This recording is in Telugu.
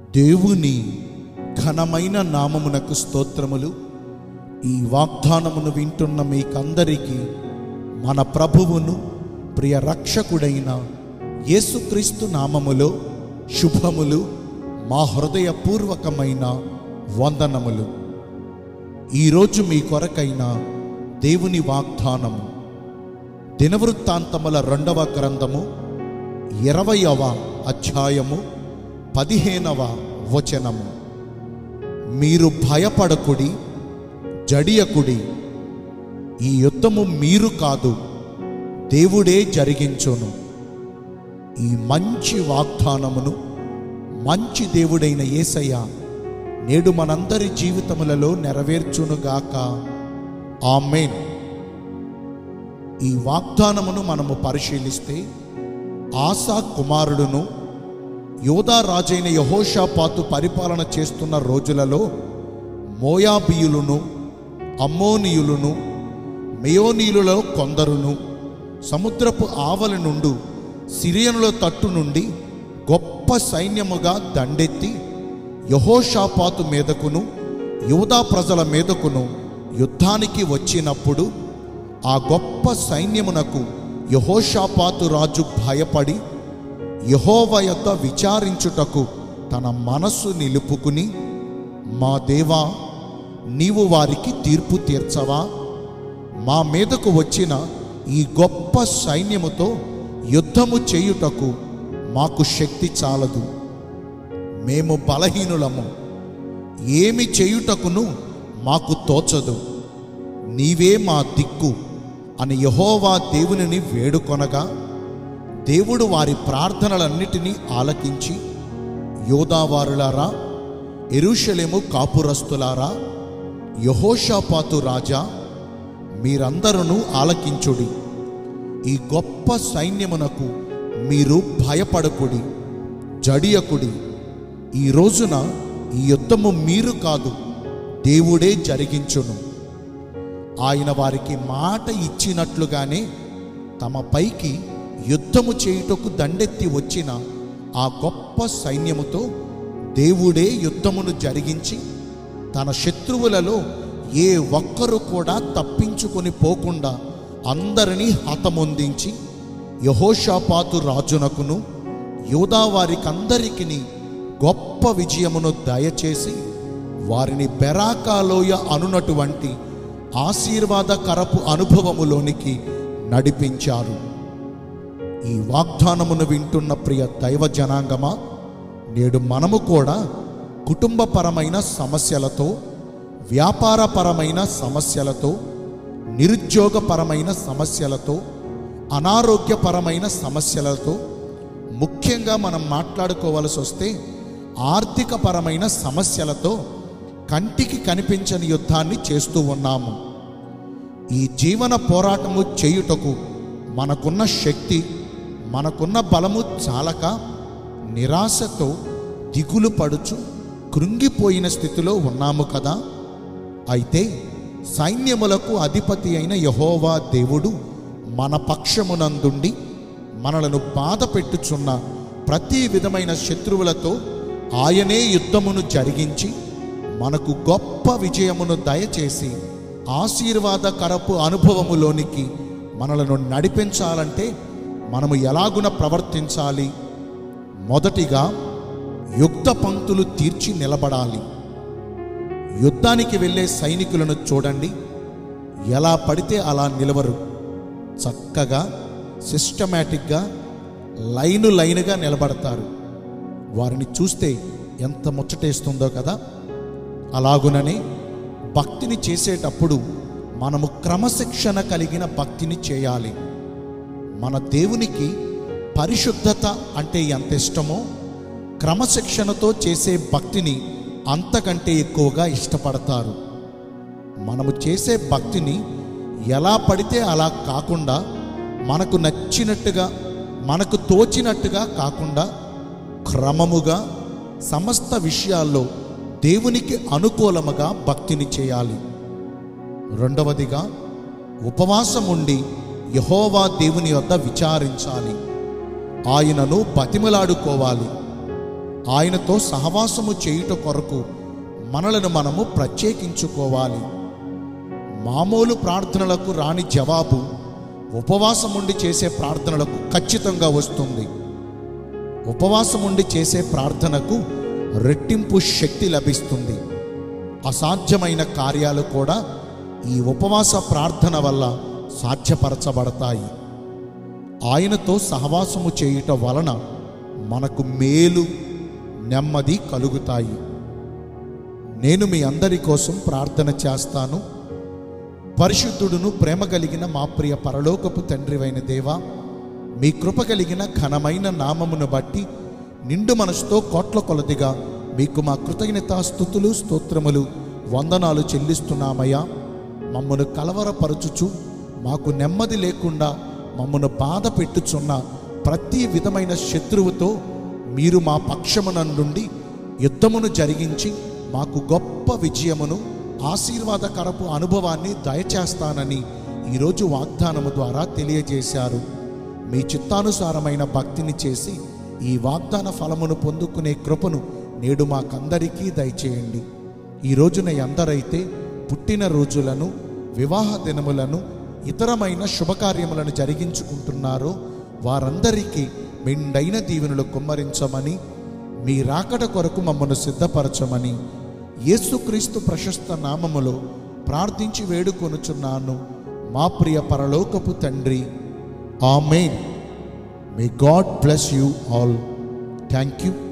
దేవుని ఘనమైన నామమునకు స్తోత్రములు ఈ వాగ్దానమును వింటున్న మీకందరికీ మన ప్రభువును ప్రియ రక్షకుడైన యేసుక్రీస్తు నామములో శుభములు మా హృదయపూర్వకమైన వందనములు ఈరోజు మీ కొరకైన దేవుని వాగ్దానము దినవృత్తాంతముల రెండవ గ్రంథము ఇరవయవ అధ్యాయము పదిహేనవ వచనము మీరు భయపడకుడి జడియకుడి ఈ యుద్ధము మీరు కాదు దేవుడే జరిగించును ఈ మంచి వాగ్దానమును మంచి దేవుడైన యేసయ్య నేడు మనందరి జీవితములలో నెరవేర్చునుగాక ఆమెన్ ఈ వాగ్దానమును మనము పరిశీలిస్తే ఆసా కుమారుడును యోధా రాజైన యహోషాపాతు పరిపాలన చేస్తున్న రోజులలో మోయాబియులను అమ్మోనియులను మెయోనీయులలో కొందరును సముద్రపు ఆవలి నుండి సిరియనుల తట్టు నుండి గొప్ప సైన్యముగా దండెత్తి యహోషాపాతు మీదకును యూదా ప్రజల మీదకును యుద్ధానికి వచ్చినప్పుడు ఆ గొప్ప సైన్యమునకు యహోషాపాతు రాజు భయపడి యహోవ యొక్క విచారించుటకు తన మనస్సు నిలుపుకుని మా దేవా నీవు వారికి తీర్పు తీర్చవా మా మీదకు వచ్చిన ఈ గొప్ప సైన్యముతో యుద్ధము చేయుటకు మాకు శక్తి చాలదు మేము బలహీనులము ఏమి చేయుటకును మాకు తోచదు నీవే మా దిక్కు అని యహోవా దేవునిని వేడుకొనగా దేవుడు వారి ప్రార్థనలన్నిటినీ ఆలకించి యోదావారులారా ఎరుషలేము కాపురస్తులారా యహోషాపాతు రాజా మీరందరూ ఆలకించుడి ఈ గొప్ప సైన్యమునకు మీరు భయపడకుడి జడియకుడి ఈ రోజున ఈ యుద్ధము మీరు కాదు దేవుడే జరిగించును ఆయన వారికి మాట ఇచ్చినట్లుగానే తమ పైకి యుద్ధము చేయుటకు దండెత్తి వచ్చిన ఆ గొప్ప సైన్యముతో దేవుడే యుద్ధమును జరిగించి తన శత్రువులలో ఏ ఒక్కరు కూడా తప్పించుకొని పోకుండా అందరినీ హతమొందించి యహోషాపాతు రాజునకును యూదా వారికందరికిని గొప్ప విజయమును దయచేసి వారిని బెరాకాలోయ అనునటువంటి ఆశీర్వాదకరపు అనుభవములోనికి నడిపించారు ఈ వాగ్దానమును వింటున్న ప్రియ దైవ జనాంగమా నేడు మనము కూడా కుటుంబపరమైన సమస్యలతో వ్యాపారపరమైన సమస్యలతో నిరుద్యోగపరమైన సమస్యలతో అనారోగ్యపరమైన సమస్యలతో ముఖ్యంగా మనం మాట్లాడుకోవలసి వస్తే ఆర్థికపరమైన సమస్యలతో కంటికి కనిపించని యుద్ధాన్ని చేస్తూ ఉన్నాము ఈ జీవన పోరాటము చేయుటకు మనకున్న శక్తి మనకున్న బలము చాలక నిరాశతో దిగులు పడుచు కృంగిపోయిన స్థితిలో ఉన్నాము కదా అయితే సైన్యములకు అధిపతి అయిన యహోవా దేవుడు మన పక్షమునందుండి మనలను బాధ పెట్టుచున్న ప్రతి విధమైన శత్రువులతో ఆయనే యుద్ధమును జరిగించి మనకు గొప్ప విజయమును దయచేసి ఆశీర్వాదకరపు అనుభవములోనికి మనలను నడిపించాలంటే మనము ఎలాగున ప్రవర్తించాలి మొదటిగా యుక్త పంక్తులు తీర్చి నిలబడాలి యుద్ధానికి వెళ్ళే సైనికులను చూడండి ఎలా పడితే అలా నిలవరు చక్కగా సిస్టమేటిక్గా లైను లైనుగా నిలబడతారు వారిని చూస్తే ఎంత ముచ్చటేస్తుందో కదా అలాగుననే భక్తిని చేసేటప్పుడు మనము క్రమశిక్షణ కలిగిన భక్తిని చేయాలి మన దేవునికి పరిశుద్ధత అంటే ఎంత ఇష్టమో క్రమశిక్షణతో చేసే భక్తిని అంతకంటే ఎక్కువగా ఇష్టపడతారు మనము చేసే భక్తిని ఎలా పడితే అలా కాకుండా మనకు నచ్చినట్టుగా మనకు తోచినట్టుగా కాకుండా క్రమముగా సమస్త విషయాల్లో దేవునికి అనుకూలముగా భక్తిని చేయాలి రెండవదిగా ఉపవాసం ఉండి యహోవా దేవుని వద్ద విచారించాలి ఆయనను బతిమలాడుకోవాలి ఆయనతో సహవాసము చేయుట కొరకు మనలను మనము ప్రత్యేకించుకోవాలి మామూలు ప్రార్థనలకు రాని జవాబు ఉపవాసం ఉండి చేసే ప్రార్థనలకు ఖచ్చితంగా వస్తుంది ఉపవాసం ఉండి చేసే ప్రార్థనకు రెట్టింపు శక్తి లభిస్తుంది అసాధ్యమైన కార్యాలు కూడా ఈ ఉపవాస ప్రార్థన వల్ల సాధ్యపరచబడతాయి ఆయనతో సహవాసము చేయుట వలన మనకు మేలు నెమ్మది కలుగుతాయి నేను మీ అందరి కోసం ప్రార్థన చేస్తాను పరిశుద్ధుడును ప్రేమ కలిగిన మా ప్రియ పరలోకపు తండ్రివైన దేవా మీ కృప కలిగిన ఘనమైన నామమును బట్టి నిండు మనసుతో కోట్ల కొలదిగా మీకు మా కృతజ్ఞత స్థుతులు స్తోత్రములు వందనాలు చెల్లిస్తున్నామయ్యా మమ్మను కలవరపరచుచు మాకు నెమ్మది లేకుండా మమ్మను బాధ పెట్టుచున్న ప్రతి విధమైన శత్రువుతో మీరు మా పక్షమునందుండి యుద్ధమును జరిగించి మాకు గొప్ప విజయమును ఆశీర్వాదకరపు అనుభవాన్ని దయచేస్తానని ఈరోజు వాగ్దానము ద్వారా తెలియజేశారు మీ చిత్తానుసారమైన భక్తిని చేసి ఈ వాగ్దాన ఫలమును పొందుకునే కృపను నేడు మాకందరికీ దయచేయండి ఈ రోజున ఎందరైతే పుట్టిన రోజులను వివాహ దినములను ఇతరమైన శుభకార్యములను జరిగించుకుంటున్నారో వారందరికీ మెండైన దీవెనలు కుమ్మరించమని మీ రాకడ కొరకు మమ్మను సిద్ధపరచమని యేసుక్రీస్తు ప్రశస్త నామములో ప్రార్థించి వేడుకొనుచున్నాను మా ప్రియ పరలోకపు తండ్రి amen may God bless you all thank you